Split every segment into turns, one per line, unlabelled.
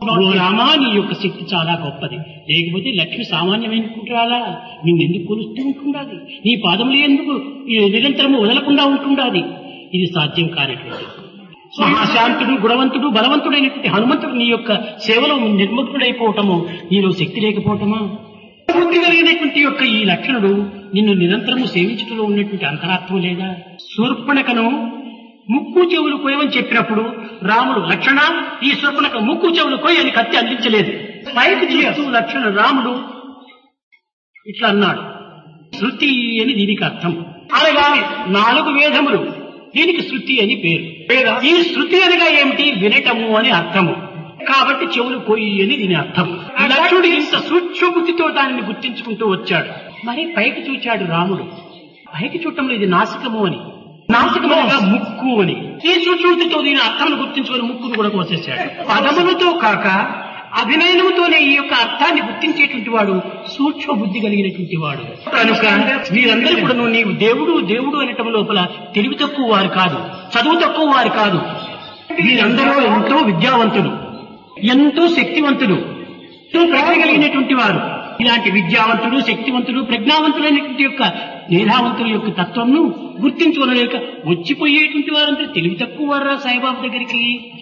ఓ రామా నీ యొక్క శక్తి చాలా గొప్పది లేకపోతే లక్ష్మి సామాన్యమైనకుంటారా నిన్నెందుకు కొలుస్తూ ఉంటుండాది నీ పాదములు ఎందుకు ఈ నిరంతరము వదలకుండా ఉంటుండాది ఇది సాధ్యం కానటువంటి మహాశాంతుడు గుణవంతుడు బలవంతుడైనటువంటి హనుమంతుడు నీ యొక్క సేవలో నిర్ముక్తుడైపోవటము నీలో శక్తి లేకపోవటమా బుద్ధి కలిగినటువంటి యొక్క ఈ లక్షణుడు నిన్ను నిరంతరము సేవించడంలో ఉన్నటువంటి అంతరాత్వం లేదా శూర్పణకను ముక్కు చెవులు కోయమని చెప్పినప్పుడు రాముడు లక్షణ ఈ శూర్పణక ముక్కు చెవులు కోయి అని కత్తి అందించలేదు పైకి చూస్తూ లక్షణ రాముడు ఇట్లా అన్నాడు శృతి అని దీనికి అర్థం అనగా నాలుగు వేదములు దీనికి శృతి అని పేరు ఈ శృతి అనగా ఏమిటి వినటము అని అర్థము కాబట్టి చెవులు కోయి అని దీని అర్థం లక్ష్మణుడు ఇంత సూక్ష్మ బుద్ధితో దానిని గుర్తించుకుంటూ వచ్చాడు మరి పైకి చూచాడు రాముడు పైకి చూడటంలో ఇది నాసికము అని నాసికము అనగా ముక్కు అని ఈ సూక్ష్మబుద్ధితో దీని అర్థాన్ని గుర్తించుకొని ముక్కును కూడా కోసేశాడు పదములతో కాక అభినయనముతోనే ఈ యొక్క అర్థాన్ని గుర్తించేటువంటి వాడు సూక్ష్మ బుద్ధి కలిగినటువంటి వాడు కనుక మీరందరూ కూడా నీవు దేవుడు దేవుడు అనటం లోపల తెలివి తక్కువ వారు కాదు చదువు తక్కువ వారు కాదు మీరందరూ ఎంతో విద్యావంతులు ఎంతో శక్తివంతులు ఎంతో ప్రజ్ఞ కలిగినటువంటి వారు ఇలాంటి విద్యావంతుడు శక్తివంతుడు ప్రజ్ఞావంతులైనటువంటి యొక్క మేధావంతుల యొక్క తత్వంను గుర్తించుకోలేక వచ్చిపోయేటువంటి వారంతా తెలివి తక్కువ వారా సాయిబాబు దగ్గరికి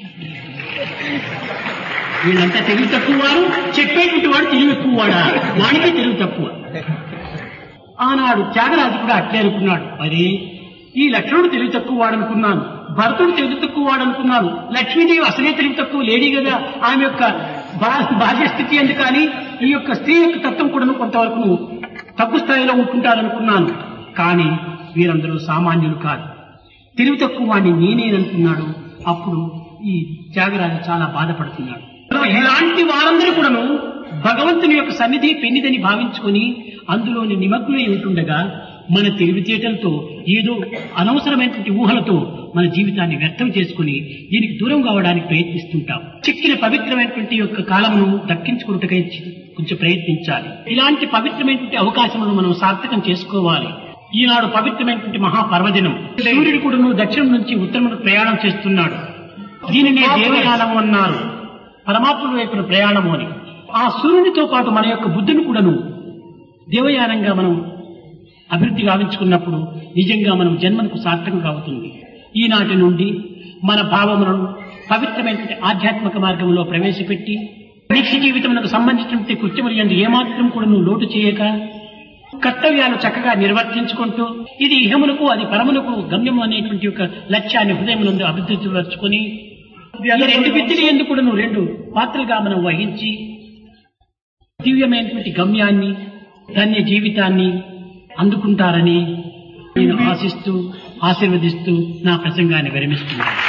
వీళ్ళంతా తెలివి తక్కువ వారు చెప్పేటువంటి వాడు తెలివి ఎక్కువ వాడా వాడికి తెలివి తక్కువ ఆనాడు త్యాగరాజు కూడా అట్లే అనుకున్నాడు మరి ఈ లక్ష్మణుడు తెలివి తక్కువ వాడనుకున్నాను భరతుడు తెలివి తక్కువ వాడనుకున్నాను లక్ష్మీదేవి అసలే తెలివి తక్కువ లేడీ కదా ఆమె యొక్క బా- బాహ్య స్థితి ఎందుకు కానీ ఈ యొక్క స్త్రీ యొక్క తత్వం కూడా కొంతవరకు తక్కువ స్థాయిలో ఉంటుంటారనుకున్నాను కానీ వీరందరూ సామాన్యులు కాదు తెలివి తక్కువ వాడిని నేనేననుకున్నాడు అప్పుడు ఈ త్యాగరాజు చాలా బాధపడుతున్నాడు ఇలాంటి వారందరూ కూడాను భగవంతుని యొక్క సన్నిధి పెన్నిదని భావించుకొని అందులోని నిమగ్నమై ఉంటుండగా మన తెలివితేటలతో ఏదో అనవసరమైనటువంటి ఊహలతో మన జీవితాన్ని వ్యర్థం చేసుకుని దీనికి దూరం కావడానికి ప్రయత్నిస్తుంటాం చిక్కిన పవిత్రమైనటువంటి యొక్క కాలమును దక్కించుకున్నట్టుగా కొంచెం ప్రయత్నించాలి ఇలాంటి పవిత్రమైనటువంటి అవకాశములను మనం సార్థకం చేసుకోవాలి ఈనాడు పవిత్రమైనటువంటి మహాపర్వదినం సూర్యుడు కూడా దక్షిణం నుంచి ఉత్తరమును ప్రయాణం చేస్తున్నాడు దీనినే దేవయానము అన్నారు పరమాత్మ వైపున ప్రయాణము అని ఆ సూర్యునితో పాటు మన యొక్క బుద్ధిని కూడాను దేవయానంగా మనం అభివృద్ధి గావించుకున్నప్పుడు నిజంగా మనం జన్మకు సార్థకంగా అవుతుంది ఈనాటి నుండి మన భావములను పవిత్రమైనటువంటి ఆధ్యాత్మిక మార్గంలో ప్రవేశపెట్టి నిత్య జీవితమునకు సంబంధించినటువంటి కృత్యములు ఎందు ఏమాత్రం కూడా నువ్వు లోటు చేయక కర్తవ్యాలు చక్కగా నిర్వర్తించుకుంటూ ఇది ఇహమునకు అది పరమునకు గమ్యము అనేటువంటి ఒక లక్ష్యాన్ని హృదయమునందు అభివృద్ధి పరుచుకొని ఈ రెండు విద్యలు ఎందుకు కూడా నువ్వు రెండు పాత్రలుగా మనం వహించి దివ్యమైనటువంటి గమ్యాన్ని ధన్య జీవితాన్ని అందుకుంటారని నేను ఆశిస్తూ ఆశీర్వదిస్తూ నా ప్రసంగాన్ని విరమిస్తున్నాను